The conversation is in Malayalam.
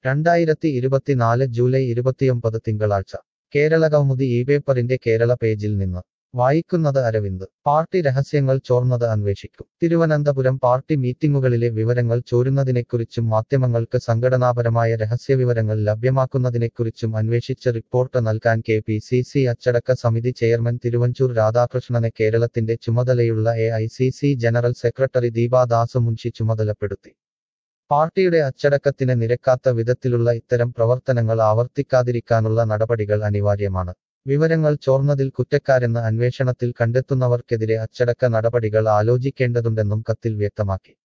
രണ്ടായിരത്തി ഇരുപത്തിനാല് ജൂലൈ ഇരുപത്തിയൊമ്പത് തിങ്കളാഴ്ച കേരള കൗമുദി ഈ പേപ്പറിന്റെ കേരള പേജിൽ നിന്ന് വായിക്കുന്നത് അരവിന്ദ് പാർട്ടി രഹസ്യങ്ങൾ ചോർന്നത് അന്വേഷിക്കും തിരുവനന്തപുരം പാർട്ടി മീറ്റിംഗുകളിലെ വിവരങ്ങൾ ചോരുന്നതിനെക്കുറിച്ചും മാധ്യമങ്ങൾക്ക് സംഘടനാപരമായ രഹസ്യവിവരങ്ങൾ ലഭ്യമാക്കുന്നതിനെക്കുറിച്ചും അന്വേഷിച്ച് റിപ്പോർട്ട് നൽകാൻ കെ പി സി സി അച്ചടക്ക സമിതി ചെയർമാൻ തിരുവഞ്ചൂർ രാധാകൃഷ്ണനെ കേരളത്തിന്റെ ചുമതലയുള്ള A I C C general secretary Deepa Das Munshi ചുമതലപ്പെടുത്തി പാർട്ടിയുടെ അച്ചടക്കത്തിന് നിരക്കാത്ത വിധത്തിലുള്ള ഇത്തരം പ്രവർത്തനങ്ങൾ ആവർത്തിക്കാതിരിക്കാനുള്ള നടപടികൾ അനിവാര്യമാണ് വിവരങ്ങൾ ചോർന്നതിൽ കുറ്റക്കാരെന്ന് അന്വേഷണത്തിൽ കണ്ടെത്തുന്നവർക്കെതിരെ അച്ചടക്ക നടപടികൾ ആലോചിക്കേണ്ടതുണ്ടെന്നും കത്തിൽ വ്യക്തമാക്കി